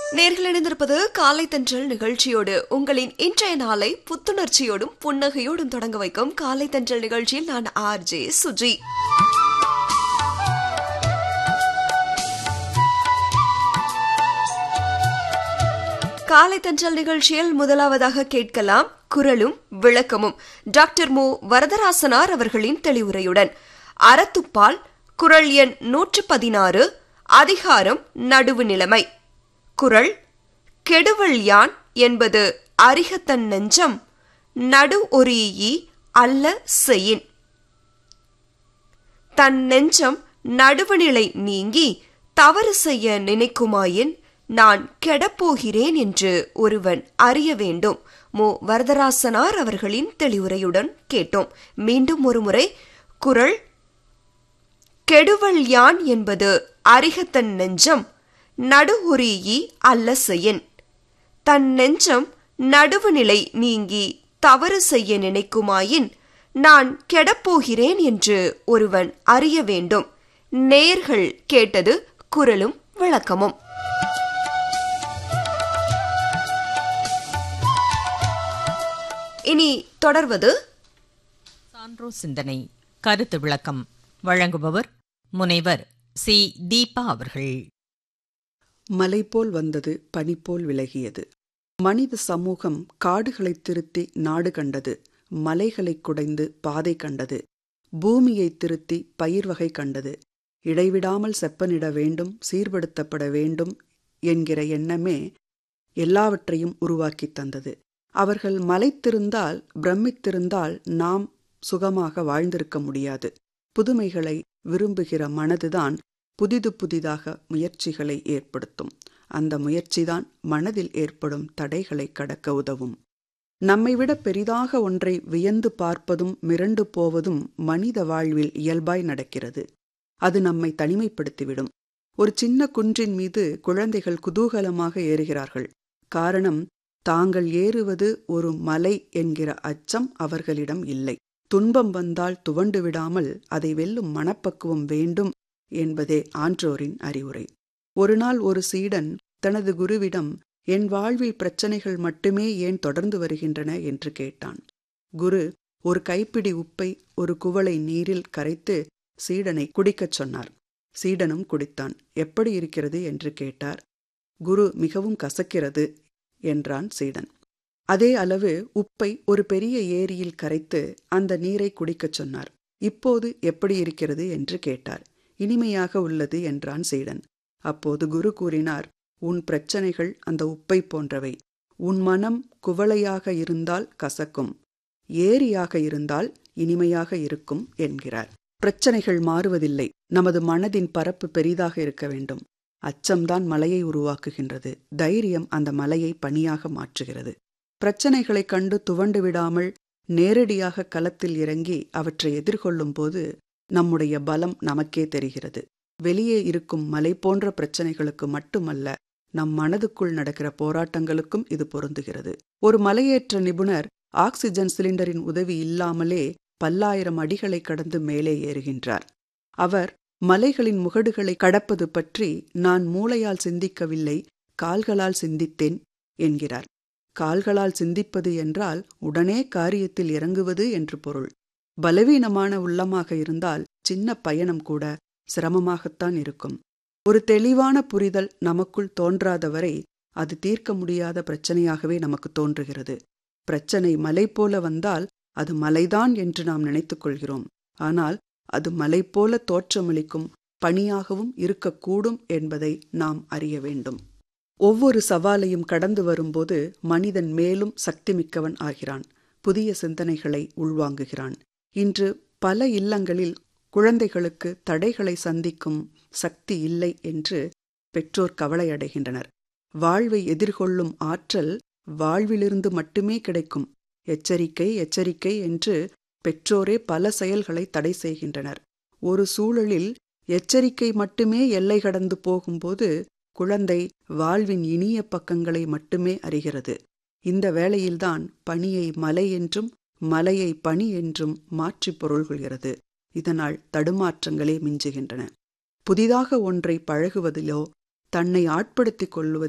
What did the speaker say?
நேர்கள் இணைந்திருப்பது காலை தென்றல் நிகழ்ச்சியோடு உங்களின் இன்றைய நாளை புத்துணர்ச்சியோடும் புன்னகையோடும் தொடங்க வைக்கும் காலை தென்றல் நிகழ்ச்சியில் நான் ஆர் ஜே சுஜி காலை தென்றல் நிகழ்ச்சியில் முதலாவதாக கேட்கலாம் குரலும் விளக்கமும் டாக்டர் மு வரதராசனார் அவர்களின் தெளிவுரையுடன் அறத்துப்பால் குரல் எண் நூற்று பதினாறு அதிகாரம் நடுவு நிலைமை குரல் கெடுவல் யான் என்பது அறிகத்தன் நெஞ்சம் நடு ஒரீயி அல்ல செய்யின் தன் நெஞ்சம் நடுவுநிலை நீங்கி தவறு செய்ய நினைக்குமாயின் நான் கெடப்போகிறேன் என்று ஒருவன் அறிய வேண்டும் மு வரதராசனார் அவர்களின் தெளிவுரையுடன் கேட்டோம் மீண்டும் ஒருமுறை குரல் கெடுவல் யான் என்பது அறிகத்தன் நெஞ்சம் நடுவுரியி அல்ல செய்யன் தன் நெஞ்சம் நடுவுநிலை நீங்கி தவறு செய்ய நினைக்குமாயின் நான் கெடப்போகிறேன் என்று ஒருவன் அறிய வேண்டும் நேர்கள் கேட்டது குரலும் விளக்கமும் இனி தொடர்வது சான்றோ சிந்தனை கருத்து விளக்கம் வழங்குபவர் முனைவர் சி தீபா அவர்கள் மலை போல் வந்தது பனி போல் விலகியது மனித சமூகம் காடுகளை திருத்தி நாடு கண்டது மலைகளை குடைந்து பாதை கண்டது பூமியை திருத்தி பயிர் வகை கண்டது இடைவிடாமல் செப்பனிட வேண்டும் சீர்படுத்தப்பட வேண்டும் என்கிற எண்ணமே எல்லாவற்றையும் உருவாக்கித் தந்தது அவர்கள் மலைத்திருந்தால் பிரமித்திருந்தால் நாம் சுகமாக வாழ்ந்திருக்க முடியாது புதுமைகளை விரும்புகிற மனதுதான் புதிது புதிதாக முயற்சிகளை ஏற்படுத்தும் அந்த முயற்சிதான் மனதில் ஏற்படும் தடைகளை கடக்க உதவும் நம்மை விட பெரிதாக ஒன்றை வியந்து பார்ப்பதும் மிரண்டு போவதும் மனித வாழ்வில் இயல்பாய் நடக்கிறது அது நம்மை தனிமைப்படுத்திவிடும் ஒரு சின்ன குன்றின் மீது குழந்தைகள் குதூகலமாக ஏறுகிறார்கள் காரணம் தாங்கள் ஏறுவது ஒரு மலை என்கிற அச்சம் அவர்களிடம் இல்லை துன்பம் வந்தால் துவண்டு விடாமல் அதை வெல்லும் மனப்பக்குவம் வேண்டும் என்பதே ஆன்றோரின் அறிவுரை ஒரு நாள் ஒரு சீடன் தனது குருவிடம் என் வாழ்வில் பிரச்சனைகள் மட்டுமே ஏன் தொடர்ந்து வருகின்றன என்று கேட்டான் குரு ஒரு கைப்பிடி உப்பை ஒரு குவளை நீரில் கரைத்து சீடனை குடிக்கச் சொன்னார் சீடனும் குடித்தான் எப்படி இருக்கிறது என்று கேட்டார் குரு மிகவும் கசக்கிறது என்றான் சீடன் அதே அளவு உப்பை ஒரு பெரிய ஏரியில் கரைத்து அந்த நீரை குடிக்கச் சொன்னார் இப்போது எப்படி இருக்கிறது என்று கேட்டார் இனிமையாக உள்ளது என்றான் சீடன் அப்போது குரு கூறினார் உன் பிரச்சனைகள் அந்த உப்பை போன்றவை உன் மனம் குவளையாக இருந்தால் கசக்கும் ஏரியாக இருந்தால் இனிமையாக இருக்கும் என்கிறார் பிரச்சனைகள் மாறுவதில்லை நமது மனதின் பரப்பு பெரிதாக இருக்க வேண்டும் அச்சம்தான் மலையை உருவாக்குகின்றது தைரியம் அந்த மலையை பணியாக மாற்றுகிறது பிரச்சனைகளைக் கண்டு துவண்டு விடாமல் நேரடியாக களத்தில் இறங்கி அவற்றை எதிர்கொள்ளும் போது நம்முடைய பலம் நமக்கே தெரிகிறது வெளியே இருக்கும் மலை போன்ற பிரச்சனைகளுக்கு மட்டுமல்ல நம் மனதுக்குள் நடக்கிற போராட்டங்களுக்கும் இது பொருந்துகிறது ஒரு மலையேற்ற நிபுணர் ஆக்சிஜன் சிலிண்டரின் உதவி இல்லாமலே பல்லாயிரம் அடிகளை கடந்து மேலே ஏறுகின்றார் அவர் மலைகளின் முகடுகளை கடப்பது பற்றி நான் மூளையால் சிந்திக்கவில்லை கால்களால் சிந்தித்தேன் என்கிறார் கால்களால் சிந்திப்பது என்றால் உடனே காரியத்தில் இறங்குவது என்று பொருள் பலவீனமான உள்ளமாக இருந்தால் சின்ன பயணம் கூட சிரமமாகத்தான் இருக்கும் ஒரு தெளிவான புரிதல் நமக்குள் தோன்றாதவரை அது தீர்க்க முடியாத பிரச்சனையாகவே நமக்கு தோன்றுகிறது பிரச்சனை மலை போல வந்தால் அது மலைதான் என்று நாம் நினைத்துக் கொள்கிறோம் ஆனால் அது மலை போல தோற்றமளிக்கும் பணியாகவும் இருக்கக்கூடும் என்பதை நாம் அறிய வேண்டும் ஒவ்வொரு சவாலையும் கடந்து வரும்போது மனிதன் மேலும் சக்தி மிக்கவன் ஆகிறான் புதிய சிந்தனைகளை உள்வாங்குகிறான் இன்று பல இல்லங்களில் குழந்தைகளுக்கு தடைகளை சந்திக்கும் சக்தி இல்லை என்று பெற்றோர் கவலையடைகின்றனர் வாழ்வை எதிர்கொள்ளும் ஆற்றல் வாழ்விலிருந்து மட்டுமே கிடைக்கும் எச்சரிக்கை எச்சரிக்கை என்று பெற்றோரே பல செயல்களை தடை செய்கின்றனர் ஒரு சூழலில் எச்சரிக்கை மட்டுமே எல்லை கடந்து போகும்போது குழந்தை வாழ்வின் இனிய பக்கங்களை மட்டுமே அறிகிறது இந்த வேளையில்தான் பணியை மலை என்றும் மலையை பணி என்றும் மாற்றிப் பொருள் கொள்கிறது இதனால் தடுமாற்றங்களே மிஞ்சுகின்றன புதிதாக ஒன்றை பழகுவதிலோ தன்னை ஆட்படுத்திக் கொள்வதிலோ